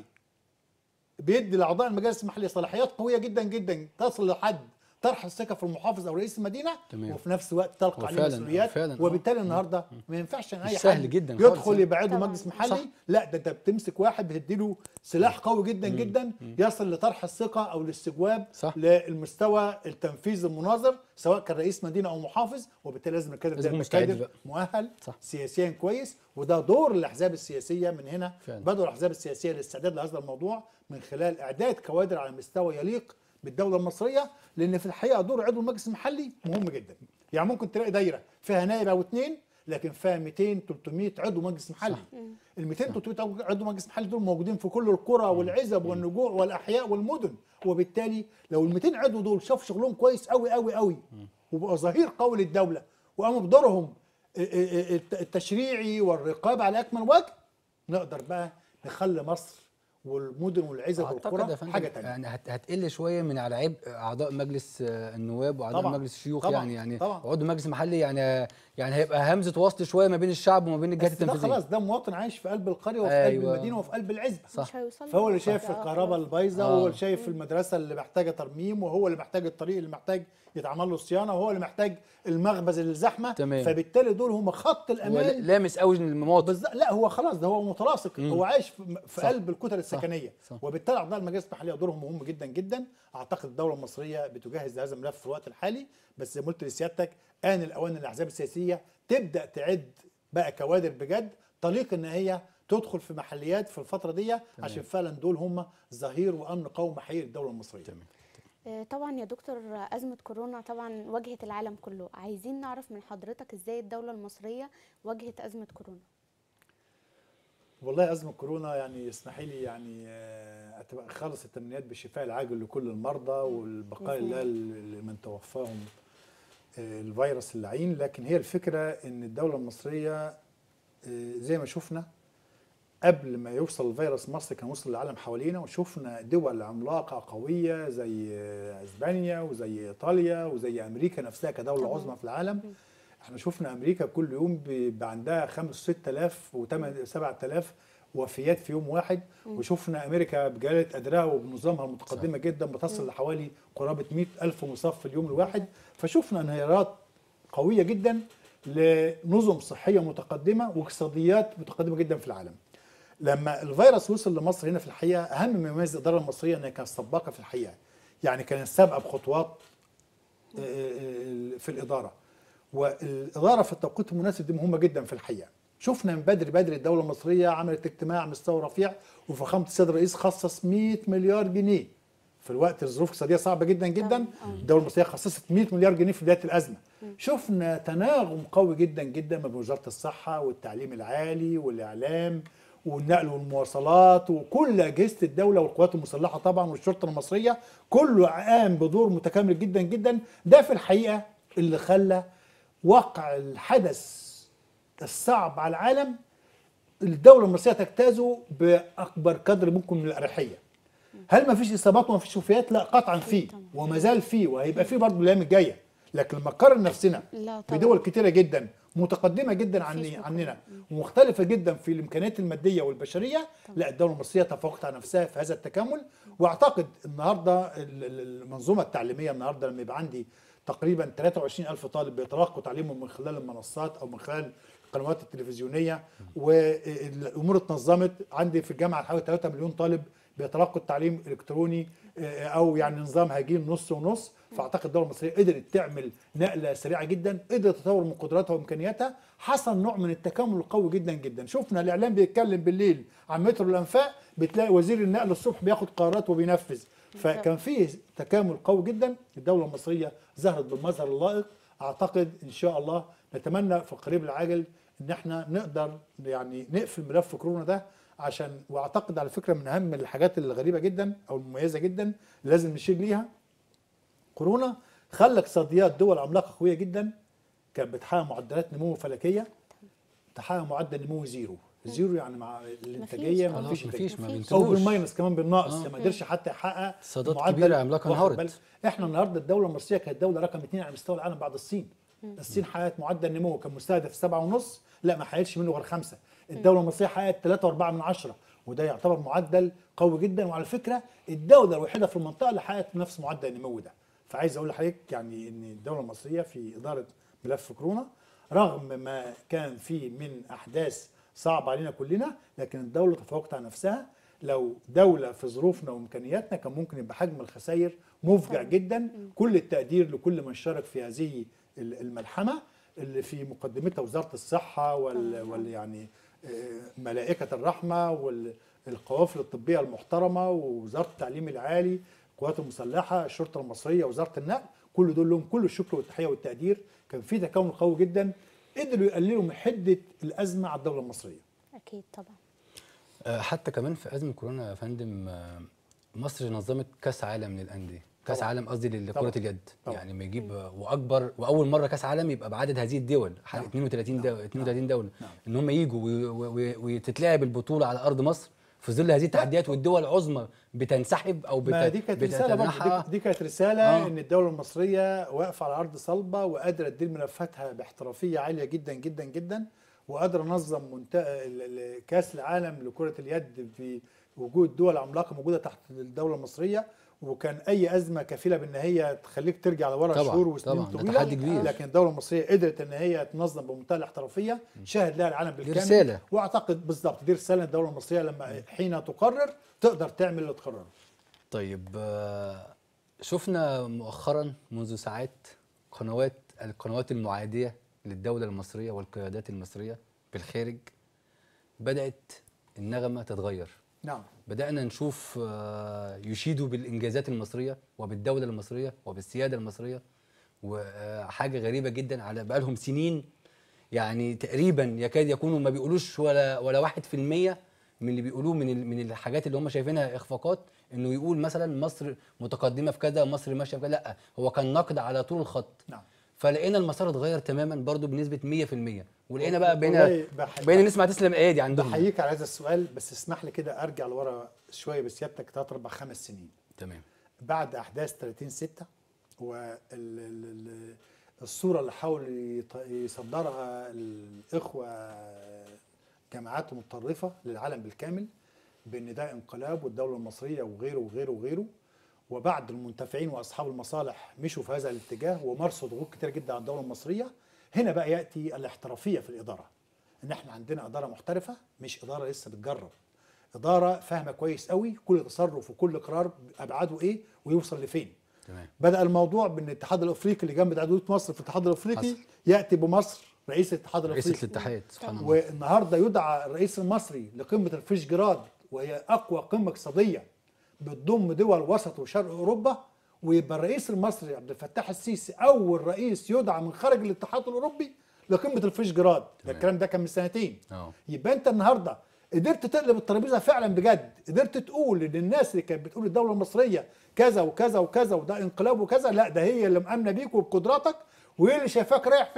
بيدي لاعضاء المجالس المحليه صلاحيات قويه جدا جدا تصل لحد طرح الثقه في المحافظ او رئيس المدينه تمام. وفي نفس الوقت تلقى هو عليه فعلاً- مسؤوليات فعلاً، آه. وبالتالي النهارده ما ينفعش ان مش اي سهل حد جداً خالص يدخل يعني. يبقى عضو طبعاً. مجلس محلي صح. لا ده انت بتمسك واحد بتديله سلاح قوي جدا جدا يصل لطرح الثقه او الاستجواب صح. للمستوى التنفيذ المناظر سواء كان رئيس مدينه او محافظ وبالتالي لازم الكادر لازم ده يبقى مستعد كادر بقى. مؤهل صح. سياسيا كويس وده دور الاحزاب السياسيه من هنا فعلا. بدأوا الاحزاب السياسيه الاستعداد لهذا الموضوع من خلال اعداد كوادر على مستوى يليق بالدوله المصريه لان في الحقيقه دور عضو المجلس المحلي مهم جدا يعني ممكن تلاقي دايره فيها نائب او اثنين لكن فيها 200 300 عضو مجلس محلي ال 200 300 عضو مجلس محلي دول موجودين في كل القرى والعزب والنجوع والاحياء والمدن وبالتالي لو ال 200 عضو دول شافوا شغلهم كويس قوي قوي قوي وبقى ظهير قوي للدوله وقاموا بدورهم التشريعي والرقابه على اكمل وجه نقدر بقى نخلي مصر والمدن والعزب اعتقد يا والقرى فندم حاجه تانية يعني هت- هتقل شويه من على عبء اعضاء مجلس آه، النواب واعضاء طبعاً. مجلس الشيوخ طبعاً. يعني يعني طبعاً. عضو مجلس محلي يعني يعني هيبقى همزه وصل شويه ما بين الشعب وما بين الجهات بس ده التنفيذيه خلاص ده مواطن عايش في قلب القريه وفي أيوة. قلب المدينه وفي قلب العزبه صح. مش هيوصل فهو اللي له شايف حاجة. الكهرباء البايظه آه. وهو اللي شايف المدرسه اللي محتاجه ترميم وهو اللي محتاج الطريق اللي محتاج يتعمل له صيانه وهو اللي محتاج المخبز اللي زحمه تمام. فبالتالي دول هم خط هو الامان لامس قوي المواطن بالظبط لا هو خلاص ده هو متلاصق هو عايش في, في صح. قلب الكتل السكنيه صح. وبالتالي اعضاء المجالس المحليه دورهم مهم جدا جدا اعتقد الدوله المصريه بتجهز لهذا الملف في الوقت الحالي بس زي ما قلت لسيادتك ان الاوان الاحزاب السياسيه تبدا تعد بقى كوادر بجد طليق ان هي تدخل في محليات في الفتره دي عشان فعلا دول هم ظهير وامن قومي حقيقي للدوله المصريه تمام آه، طبعا يا دكتور أزمة كورونا طبعا واجهت العالم كله عايزين نعرف من حضرتك ازاي الدولة المصرية واجهت أزمة كورونا والله أزمة كورونا يعني اسمحي لي يعني آه، أتبقى خالص التمنيات بالشفاء العاجل لكل المرضى والبقاء بإذن الله لمن توفاهم آه، الفيروس اللعين لكن هي الفكرة إن الدولة المصرية آه، زي ما شفنا قبل ما يوصل الفيروس مصر كان وصل للعالم حوالينا وشفنا دول عملاقة قوية زي آه، اسبانيا وزي ايطاليا وزي امريكا نفسها كدولة طبعاً. عظمى في العالم احنا شفنا امريكا كل يوم بيبقى عندها 5 6000 و 7000 وفيات في يوم واحد وشفنا امريكا بجلاله قدرها وبنظامها المتقدمه جدا بتصل لحوالي قرابه 100 الف مصاب في اليوم الواحد فشفنا انهيارات قويه جدا لنظم صحيه متقدمه واقتصاديات متقدمه جدا في العالم لما الفيروس وصل لمصر هنا في الحقيقه اهم ما يميز الاداره المصريه انها كانت سباقه في الحقيقه يعني كانت سابقه بخطوات آه، آه، في الاداره والاداره في التوقيت المناسب دي مهمه جدا في الحقيقه شفنا من بدري بدري الدوله المصريه عملت اجتماع على مستوى رفيع وفخامه السيد الرئيس خصص 100 مليار جنيه في الوقت الظروف الاقتصاديه صعبه جدا جدا طبعاً. الدوله المصريه خصصت 100 مليار جنيه في بدايه الازمه شفنا تناغم قوي جدا جدا ما بين وزاره الصحه والتعليم العالي والاعلام والنقل والمواصلات وكل اجهزه الدوله والقوات المسلحه طبعا والشرطه المصريه كله قام بدور متكامل جدا جدا ده في الحقيقه اللي خلى وقع الحدث الصعب على العالم الدوله المصريه تجتازه باكبر قدر ممكن من الاريحيه هل ما فيش اصابات وما فيش وفيات لا قطعا فيه وما زال فيه وهيبقى فيه برضه الايام الجايه لكن لما نقارن نفسنا لا طبعا. بدول كتيره جدا متقدمه جدا مفيش عني مقارنة. عننا ومختلفه جدا في الامكانيات الماديه والبشريه لا الدوله المصريه تفوقت على نفسها في هذا التكامل واعتقد النهارده ال- ال- المنظومه التعليميه النهارده لما يبقى عندي تقريبا 23 الف طالب بيتلقوا تعليمهم من خلال المنصات او من خلال القنوات التلفزيونيه والامور اتنظمت عندي في الجامعه حوالي 3 مليون طالب بيتلقوا التعليم الالكتروني آه، او يعني نظام هجين نص ونص فاعتقد الدوله المصريه قدرت تعمل نقله سريعه جدا قدرت تطور من قدراتها وامكانياتها حصل نوع من التكامل القوي جدا جدا شفنا الاعلام بيتكلم بالليل عن مترو الانفاق بتلاقي وزير النقل الصبح بياخد قرارات وبينفذ فكان فيه تكامل قوي جدا الدوله المصريه ظهرت بالمظهر اللائق اعتقد ان شاء الله نتمنى في القريب العاجل ان احنا نقدر يعني نقفل ملف كورونا ده عشان واعتقد على فكره من اهم الحاجات الغريبه جدا او المميزه جدا اللي لازم نشير ليها كورونا خلى اقتصاديات دول عملاقه قويه جدا كانت بتحقق معدلات نمو فلكيه تحقق معدل نمو زيرو زيرو يعني مع الانتاجيه ما خلاص فيش مفيش ما مفيش. او بينتجوش بالماينس كمان بالناقص آه. ما قدرش حتى يحقق اقتصادات معدل كبيرة عملاقة واخد انهارت. بالك؟ احنا النهارده الدوله المصريه كانت الدوله رقم اثنين على مستوى العالم بعد الصين الصين حققت معدل نمو كان مستهدف سبعة ونص لا ما حققتش منه غير خمسة الدوله المصريه حققت 3 و4 من عشرة وده يعتبر معدل قوي جدا وعلى فكره الدوله الوحيده في المنطقه اللي حققت نفس معدل النمو ده فعايز اقول لحضرتك يعني ان الدوله المصريه في اداره ملف كورونا رغم ما كان فيه من احداث صعبه علينا كلنا لكن الدوله تفوقت على نفسها لو دوله في ظروفنا وامكانياتنا كان ممكن يبقى حجم الخسائر مفجع جدا كل التقدير لكل من شارك في هذه ال- الملحمه اللي في مقدمتها وزاره الصحه وال, وال يعني آه، ملائكه الرحمه والقوافل الطبيه المحترمه ووزاره التعليم العالي القوات المسلحه الشرطه المصريه وزاره النقل كل دول لهم كل الشكر والتحيه والتقدير كان في تكامل قوي جدا قدروا يقللوا من حده الازمه على الدوله المصريه اكيد طبعا آه، حتى كمان في ازمه كورونا يا فندم آه، مصر نظمت كاس عالم للانديه كاس طبعاً. عالم قصدي لكره طبعاً. اليد طبعاً. يعني ما يجيب آه، واكبر واول مره كاس عالم يبقى بعدد هذه الدول حق نعم. 32 نعم. دوله 32 دوله نعم. ان هم يجوا وي- وي- وتتلعب البطوله على ارض مصر في ظل هذه التحديات والدول العظمى بتنسحب او بت... ما دي كانت رساله برضه بتتنحى. دي, دي كانت رساله آه. آه. ان الدوله المصريه واقفه على ارض صلبه وقادره تدير ملفاتها باحترافيه عاليه جدا جدا جدا وقادره تنظم منت... ال- ال- كاس العالم لكره اليد في وجود دول عملاقه موجوده تحت الدوله المصريه وكان اي ازمه كفيله بان هي تخليك ترجع لورا طبعاً، شهور وسنين طبعاً، ده طويله تحدي كبير. لكن الدوله المصريه قدرت ان هي تنظم بمنتهى الاحترافيه شاهد لها العالم بالكامل رسالة. واعتقد بالظبط دي رساله الدوله المصريه لما حين تقرر تقدر تعمل اللي تقرره طيب آه، شفنا مؤخرا منذ ساعات قنوات القنوات المعادية للدولة المصرية والقيادات المصرية بالخارج بدأت النغمة تتغير نعم بدأنا نشوف آه، يشيدوا بالإنجازات المصرية وبالدولة المصرية وبالسيادة المصرية وحاجة غريبة جدا على بقالهم سنين يعني تقريبا يكاد يكونوا ما بيقولوش ولا ولا واحد في المية من اللي بيقولوه من ال- من الحاجات اللي هم شايفينها إخفاقات إنه يقول مثلا مصر متقدمة في كذا مصر ماشية في كذا لا هو كان نقد على طول الخط نعم فلقينا المسار اتغير تماما برضو بنسبة 100% ولقينا بقى بقينا والله بح- بقينا نسمع تسلم الايادي عندهم بحييك على هذا السؤال بس اسمح لي كده ارجع لورا شويه بسيادتك ثلاث اربع خمس سنين تمام بعد احداث 30 6 والصوره اللي حاول يط- يصدرها الاخوه جماعات متطرفه للعالم بالكامل بان ده انقلاب والدوله المصريه وغيره وغيره وغيره وبعد المنتفعين واصحاب المصالح مشوا في هذا الاتجاه ومارسوا ضغوط كتير جدا على الدوله المصريه هنا بقى ياتي الاحترافيه في الاداره ان احنا عندنا اداره محترفه مش اداره لسه بتجرب اداره فاهمه كويس قوي كل تصرف وكل قرار ابعاده ايه ويوصل لفين تمام بدا الموضوع بان الاتحاد الافريقي اللي جنب عضويه مصر في الاتحاد الافريقي حصل. ياتي بمصر رئيس الاتحاد رئيس الافريقي الاتحاد سبحان الله والنهارده يدعى الرئيس المصري لقمه الفيشجراد وهي اقوى قمه اقتصاديه بتضم دول وسط وشرق اوروبا ويبقى الرئيس المصري عبد الفتاح السيسي اول رئيس يدعى من خارج الاتحاد الاوروبي لقمه الفيشجراد ده تمام. الكلام ده كان من سنتين اه يبقى انت النهارده قدرت تقلب الترابيزه فعلا بجد قدرت تقول ان الناس اللي كانت بتقول الدوله المصريه كذا وكذا وكذا وده انقلاب وكذا لا ده هي اللي مامنه بيك وبقدراتك وهي اللي شايفاك رايح فين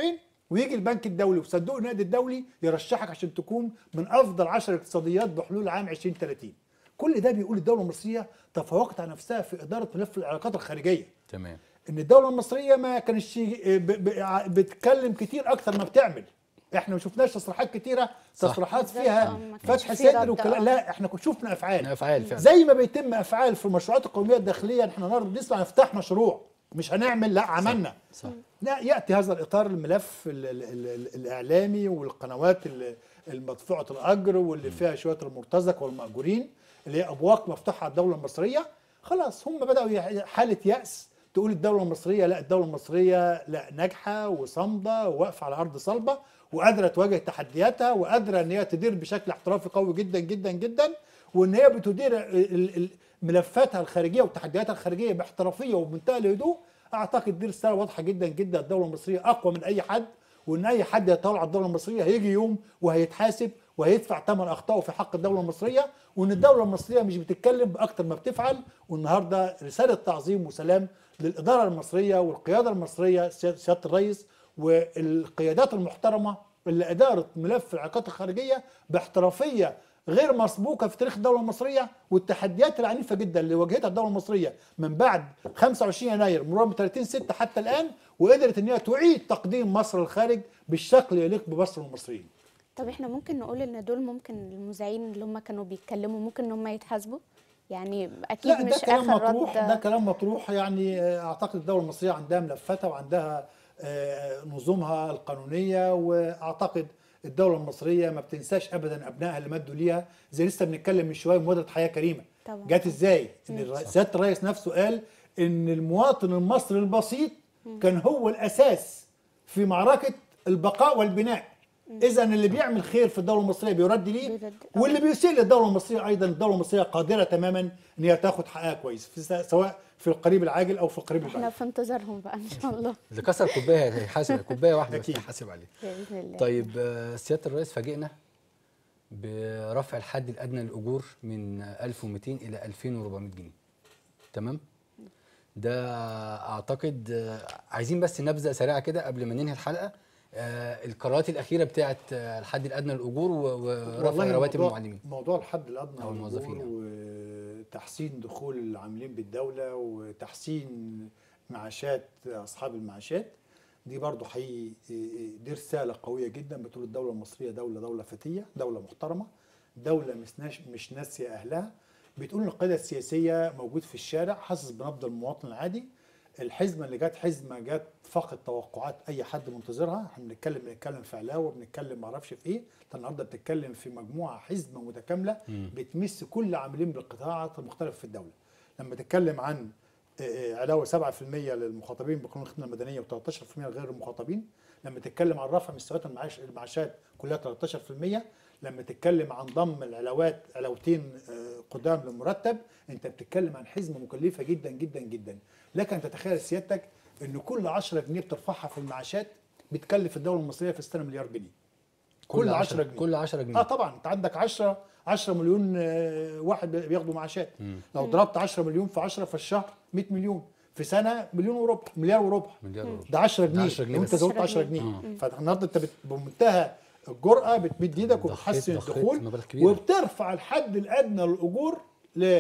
ويجي البنك الدولي وصندوق النقد الدولي يرشحك عشان تكون من افضل 10 اقتصاديات بحلول عام 2030 كل ده بيقول الدوله المصريه تفوقت على نفسها في اداره ملف العلاقات الخارجيه تمام ان الدوله المصريه ما كانش ب- ب- بتتكلم كتير اكتر ما بتعمل احنا ما شفناش تصريحات كتيره صح. تصريحات بالظبط، فيها آه، ما كانش فتح في صدر رد، وكلام آه. لا احنا كنا شفنا افعال افعال فعلا زي ما بيتم افعال في المشروعات القوميه الداخليه احنا النهارده بنسمع نفتح مشروع مش هنعمل لا عملنا صح لا ياتي هذا الاطار الملف ال ال ال ال الاعلامي والقنوات ال- المدفوعه الاجر واللي فيها شويه المرتزق والماجورين اللي هي ابواق مفتوحه على الدوله المصريه خلاص هم بداوا يع- حاله ياس تقول الدوله المصريه لا الدوله المصريه لا ناجحه وصامده وواقفه على ارض صلبه وقادره تواجه تحدياتها وقادره ان هي تدير بشكل احترافي قوي جدا جدا جدا وان هي بتدير ال- ال- ملفاتها الخارجيه وتحدياتها الخارجيه باحترافيه وبمنتهى الهدوء اعتقد دي رساله واضحه جدا جدا الدوله المصريه اقوى من اي حد وان اي حد يتطاول على الدوله المصريه هيجي يوم وهيتحاسب وهيدفع ثمن اخطائه في حق الدوله المصريه وان الدوله المصريه مش بتتكلم باكتر ما بتفعل والنهارده رساله تعظيم وسلام للاداره المصريه والقياده المصريه سياده سيادة الرئيس والقيادات المحترمه اللي ادارت ملف العلاقات الخارجيه باحترافيه غير مسبوقه في تاريخ الدوله المصريه والتحديات العنيفه جدا اللي واجهتها الدوله المصريه من بعد 25 يناير مرورا ب 30 6 حتى الان وقدرت ان هي تعيد تقديم مصر للخارج بالشكل يليق بمصر والمصريين. طب احنا ممكن نقول ان دول ممكن المذيعين اللي هم كانوا بيتكلموا ممكن ان هم يتحاسبوا يعني اكيد لا مش ده كلام اخر مطروح رد ده كلام مطروح يعني آه، اعتقد الدوله المصريه عندها ملفاتها وعندها آه، نظامها القانونيه واعتقد الدوله المصريه ما بتنساش ابدا ابنائها اللي مدوا ليها زي لسه بنتكلم من شويه مبادره حياه كريمه طبعا. جت ازاي؟ ان الر- سياده الرئيس نفسه قال ان المواطن المصري البسيط كان هو الاساس في معركه البقاء والبناء اذا اللي بيعمل خير في الدوله المصريه بيرد ليه بيرد. واللي بيسيء للدوله المصريه ايضا الدوله المصريه قادره تماما ان هي تاخد حقها كويس في س- سواء في القريب العاجل او في القريب احنا البعيد في انتظارهم بقى ان شاء الله اللي كسر كوبايه هيحاسب كوبايه واحده بس أكيد. هيحاسب عليه باذن الله طيب آه، سياده الرئيس فاجئنا برفع الحد الادنى للاجور من 1200 الى 2400 جنيه تمام ده اعتقد آه، عايزين بس نبذه سريعه كده قبل ما ننهي الحلقه آه، القرارات الاخيره بتاعه آه، الحد الادنى للاجور و- ورفع رواتب موضوع- المعلمين موضوع الحد الادنى أو الموظفين للأجور وتحسين دخول العاملين بالدوله وتحسين معاشات اصحاب المعاشات دي برضو حقيقي دي رساله قويه جدا بتقول الدوله المصريه دوله دوله فتيه دوله محترمه دوله مش ناش- مش ناسيه اهلها بتقول ان القياده السياسيه موجود في الشارع حاسس بنبض المواطن العادي الحزمه اللي جت حزمه جت فقد توقعات اي حد منتظرها احنا بنتكلم بنتكلم في علاوه بنتكلم معرفش في ايه انت النهارده بتتكلم في مجموعه حزمه متكامله بتمس كل عاملين بالقطاعات المختلفه في الدوله لما تتكلم عن آه، آه، علاوه 7% للمخاطبين بقانون الخدمه المدنيه و13% لغير المخاطبين لما تتكلم عن رفع مستويات المعاش المعاشات كلها 13% لما تتكلم عن ضم العلاوات علاوتين آه، قدام للمرتب انت بتتكلم عن حزمه مكلفه جدا جدا جدا لك ان تتخيل سيادتك ان كل 10 جنيه بترفعها في المعاشات بتكلف الدوله المصريه في السنه مليار جنيه كل 10 جنيه كل 10 جنيه اه طبعا انت عندك 10 10 مليون آه، واحد بياخدوا معاشات لو ضربت 10 مليون في 10 في الشهر 100 مليون في سنه مليون وربع مليار وربع مليار وربع. ده 10 جنيه 10 جنيه لو انت بس. زودت 10 جنيه فالنهارده انت بت- بمنتهى الجرأه بتمد ايدك ضخيت- وبتحسن ضخيت الدخول مبالغ كبيرة. وبترفع الحد الادنى للاجور ل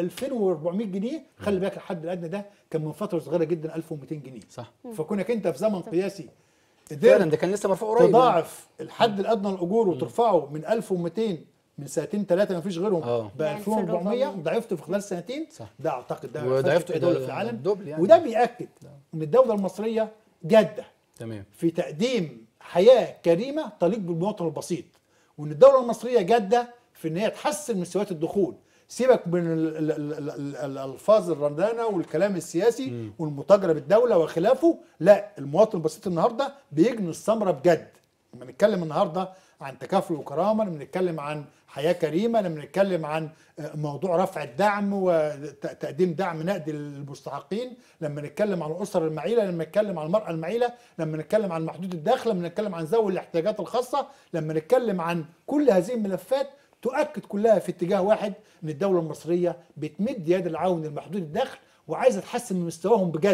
2400 جنيه خلي بالك الحد الادنى ده كان من فتره صغيره جدا 1200 جنيه صح فكونك انت في زمن قياسي فعلا قدرت ده كان لسه مرفوع قريب تضاعف الحد الادنى للاجور وترفعه من 1200 من سنتين ثلاثه ما فيش غيرهم آه. ب يعني 2400 1400. ضعفته في خلال سنتين صح. ده اعتقد ده وضعفته فتح دوله ده في العالم الدبل يعني. وده بياكد ان الدوله المصريه جاده تمام في تقديم حياه كريمه تليق بالمواطن البسيط وان الدوله المصريه جاده في ان هي تحسن مستويات الدخول سيبك من ال- ال- ال- ال- ال- الالفاظ الرنانه والكلام السياسي والمتاجره بالدوله وخلافه لا المواطن البسيط النهارده بيجني الثمره بجد لما نتكلم النهارده عن تكافل وكرامه لما نتكلم عن حياه كريمه لما نتكلم عن آه، موضوع رفع الدعم وتقديم دعم نقدي للمستحقين لما نتكلم عن الاسر المعيله لما نتكلم عن المراه المعيله لما نتكلم عن محدود الدخل لما نتكلم عن ذوي الاحتياجات الخاصه لما نتكلم عن كل هذه الملفات تؤكد كلها في اتجاه واحد ان الدوله المصريه بتمد يد العون لمحدود الدخل وعايزه تحسن من مستواهم بجد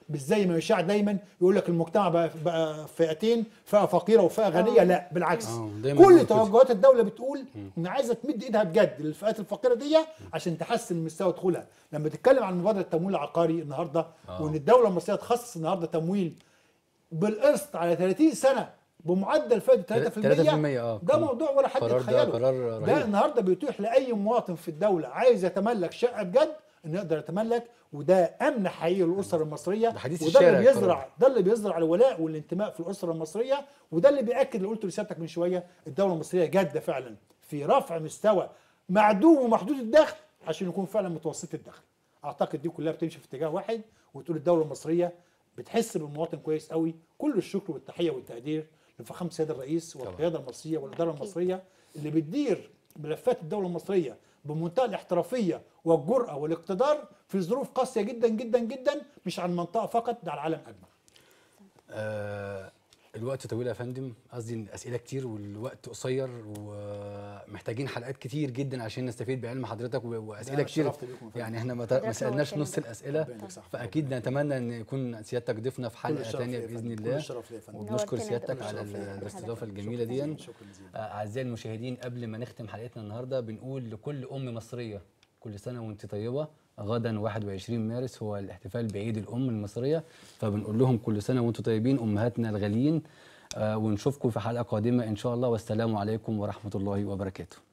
مش زي ما يشاع دايما يقول لك المجتمع بقى, بقى فئتين فئه فقيره وفئه غنيه لا بالعكس آه، دايماً بيقول كل كده. توجهات الدوله بتقول ان عايزه تمد ايدها بجد للفئات الفقيره دي عشان تحسن من مستوى دخولها لما تتكلم عن مبادره التمويل العقاري النهارده آه. وان الدوله المصريه تخصص النهارده تمويل بالقسط على 30 سنه بمعدل فائده 3% 3% آه. ده موضوع ولا حد قرار ده يتخيله قرار ده رهيب. النهارده بيتيح لاي مواطن في الدوله عايز يتملك شقه بجد انه يقدر يتملك وده امن حقيقي للاسره المصريه ده حديث وده اللي الشارع بيزرع القرار. ده اللي بيزرع الولاء والانتماء في الاسره المصريه وده اللي بياكد اللي قلته لسيادتك من شويه الدوله المصريه جاده فعلا في رفع مستوى معدوم ومحدود الدخل عشان يكون فعلا متوسط الدخل اعتقد دي كلها بتمشي في اتجاه واحد وتقول الدوله المصريه بتحس بالمواطن كويس قوي كل الشكر والتحيه والتقدير لفخامه السيد الرئيس والقياده المصريه والاداره المصريه اللي بتدير ملفات الدوله المصريه بمنتهى الاحترافيه والجرأه والاقتدار في ظروف قاسيه جدا جدا جدا مش على المنطقه فقط ده على العالم اجمع. آه الوقت طويل يا فندم قصدي إن اسئله كتير والوقت قصير ومحتاجين حلقات كتير جدا عشان نستفيد بعلم حضرتك و- واسئله أنا كتير اتشرفت بيكم يا فندم. يعني احنا ما, ت- حضرتك ما سالناش نورتنا نص جدا. الاسئله ربنا يجزاك خير. فاكيد نتمنى ان يكون سيادتك ضيفنا في كل حلقه الشرف ثانيه ليا يا باذن فندم. كل الله الشرف ليا يا فندم. وبنشكر نورتنا سيادتك جدا. على شكراً. الاستضافه شكراً. الجميله دي شكرا جزيلا. آه، اعزائي المشاهدين قبل ما نختم حلقتنا النهارده بنقول لكل ام مصريه كل سنه وانت طيبه غدا 21 مارس هو الاحتفال بعيد الام المصريه فبنقول لهم كل سنه وانتم طيبين امهاتنا الغاليين آه، ونشوفكم في حلقه قادمه ان شاء الله والسلام عليكم ورحمه الله وبركاته